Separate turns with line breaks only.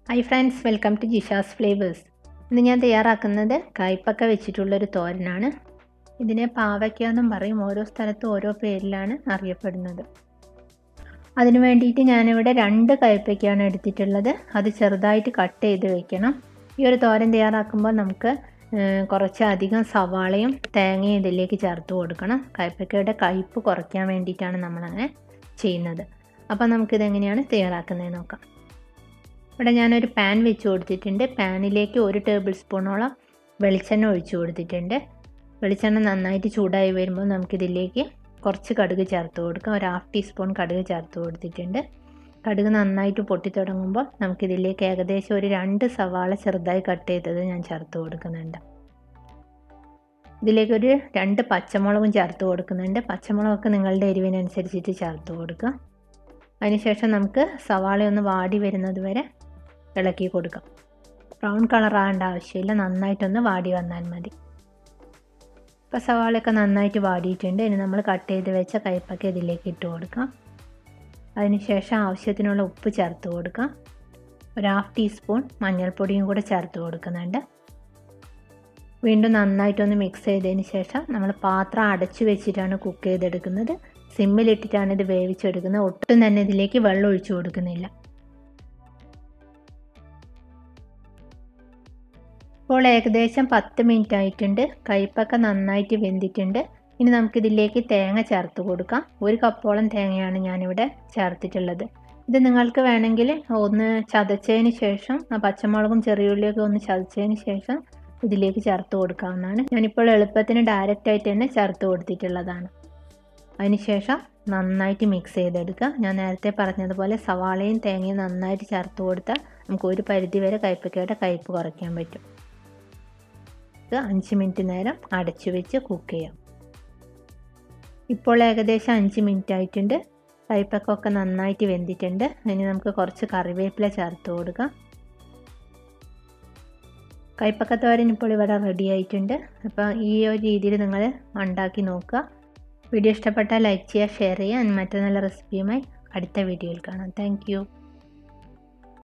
high friends welcome to Jisha's flavours ഇന്ന് ഞാൻ തയ്യാറാക്കുന്നത് കായ്പക്ക വെച്ചിട്ടുള്ളൊരു തോരനാണ് ഇതിനെ പാവയ്ക്ക എന്നും പറയും ഓരോ സ്ഥലത്തും ഓരോ പേരിലാണ് അറിയപ്പെടുന്നത് അതിന് വേണ്ടിയിട്ട് ഞാനിവിടെ രണ്ട് കയ്പ്പയ്ക്കാണ് എടുത്തിട്ടുള്ളത് അത് ചെറുതായിട്ട് കട്ട് ചെയ്ത് വെക്കണം ഈ ഒരു തോരൻ തയ്യാറാക്കുമ്പോൾ നമുക്ക് കുറച്ചധികം സവാളയും തേങ്ങയും ഇതിലേക്ക് ചേർത്ത് കൊടുക്കണം കയ്പ്പയ്ക്കയുടെ കയ്പ്പ് കുറയ്ക്കാൻ വേണ്ടിയിട്ടാണ് നമ്മളങ്ങനെ ചെയ്യുന്നത് അപ്പോൾ നമുക്കിതെങ്ങനെയാണ് തയ്യാറാക്കുന്നത് നോക്കാം ഇവിടെ ഞാനൊരു പാൻ വെച്ച് കൊടുത്തിട്ടുണ്ട് പാനിലേക്ക് ഒരു ടേബിൾ സ്പൂണോളം വെളിച്ചെണ്ണ ഒഴിച്ചു കൊടുത്തിട്ടുണ്ട് വെളിച്ചെണ്ണ നന്നായിട്ട് ചൂടായി വരുമ്പോൾ നമുക്കിതിലേക്ക് കുറച്ച് കടുക് ചേർത്ത് കൊടുക്കാം ഒരു ഹാഫ് ടീസ്പൂൺ കടുക് ചേർത്ത് കൊടുത്തിട്ടുണ്ട് കടുക് നന്നായിട്ട് പൊട്ടി തുടങ്ങുമ്പോൾ നമുക്കിതിലേക്ക് ഏകദേശം ഒരു രണ്ട് സവാള ചെറുതായി കട്ട് ചെയ്തത് ഞാൻ ചേർത്ത് കൊടുക്കുന്നുണ്ട് ഇതിലേക്കൊരു രണ്ട് പച്ചമുളകും ചേർത്ത് കൊടുക്കുന്നുണ്ട് പച്ചമുളകൊക്കെ നിങ്ങളുടെ എരിവിനനുസരിച്ചിട്ട് ചേർത്ത് കൊടുക്കുക അതിനുശേഷം നമുക്ക് സവാള ഒന്ന് വാടി വരുന്നത് വരെ ഇളക്കി കൊടുക്കാം ബ്രൗൺ കളർ ആകേണ്ട ആവശ്യമില്ല നന്നായിട്ടൊന്ന് വാടി വന്നാൽ മതി ഇപ്പോൾ സവാളയൊക്കെ നന്നായിട്ട് വാടിയിട്ടുണ്ട് ഇനി നമ്മൾ കട്ട് ചെയ്ത് വെച്ച കയ്പൊക്കെ ഇതിലേക്ക് ഇട്ട് കൊടുക്കാം അതിനുശേഷം ആവശ്യത്തിനുള്ള ഉപ്പ് ചേർത്ത് കൊടുക്കാം ഒരു ഹാഫ് ടീസ്പൂൺ മഞ്ഞൾപ്പൊടിയും കൂടെ ചേർത്ത് കൊടുക്കുന്നുണ്ട് വീണ്ടും നന്നായിട്ടൊന്ന് മിക്സ് ചെയ്തതിന് ശേഷം നമ്മൾ പാത്രം അടച്ചു വെച്ചിട്ടാണ് കുക്ക് ചെയ്തെടുക്കുന്നത് സിമ്മിലിട്ടിട്ടാണ് ഇത് വേവിച്ചെടുക്കുന്നത് ഒട്ടും തന്നെ ഇതിലേക്ക് വെള്ളം ഒഴിച്ചു കൊടുക്കുന്നില്ല ഇപ്പോൾ ഏകദേശം പത്ത് മിനിറ്റ് ആയിട്ടുണ്ട് കയ്പൊക്കെ നന്നായിട്ട് വെന്തിട്ടുണ്ട് ഇനി നമുക്കിതിലേക്ക് തേങ്ങ ചേർത്ത് കൊടുക്കാം ഒരു കപ്പോളം തേങ്ങയാണ് ഞാനിവിടെ ചേർത്തിട്ടുള്ളത് ഇത് നിങ്ങൾക്ക് വേണമെങ്കിൽ ഒന്ന് ചതച്ചതിന് ശേഷം പച്ചമുളകും ചെറിയുള്ളിയൊക്കെ ഒന്ന് ചതച്ചതിന് ശേഷം ഇതിലേക്ക് ചേർത്ത് കൊടുക്കാവുന്നതാണ് ഞാനിപ്പോൾ എളുപ്പത്തിന് ഡയറക്റ്റ് ആയിട്ട് തന്നെ ചേർത്ത് കൊടുത്തിട്ടുള്ളതാണ് അതിനുശേഷം നന്നായിട്ട് മിക്സ് ചെയ്തെടുക്കുക ഞാൻ നേരത്തെ പറഞ്ഞതുപോലെ സവാളയും തേങ്ങയും നന്നായിട്ട് ചേർത്ത് കൊടുത്താൽ നമുക്ക് ഒരു പരിധി വരെ കയ്പക്കയുടെ കയ്പ്പ് കുറയ്ക്കാൻ പറ്റും ഇത് അഞ്ച് മിനിറ്റ് നേരം അടച്ചു വെച്ച് കുക്ക് ചെയ്യാം ഇപ്പോൾ ഏകദേശം അഞ്ച് മിനിറ്റ് ആയിട്ടുണ്ട് കയ്പക്കൊക്കെ നന്നായിട്ട് വെന്തിട്ടുണ്ട് ഇനി നമുക്ക് കുറച്ച് കറിവേപ്പില ചേർത്ത് കൊടുക്കാം കയ്പക്കത്തോരൻ ഇപ്പോൾ ഇവിടെ റെഡി ആയിട്ടുണ്ട് അപ്പോൾ ഈ ഒരു രീതിയിൽ നിങ്ങൾ ഉണ്ടാക്കി നോക്കുക വീഡിയോ ഇഷ്ടപ്പെട്ടാൽ ലൈക്ക് ചെയ്യുക ഷെയർ ചെയ്യുക മറ്റു നല്ല റെസിപ്പിയുമായി അടുത്ത വീഡിയോയിൽ കാണാം താങ്ക്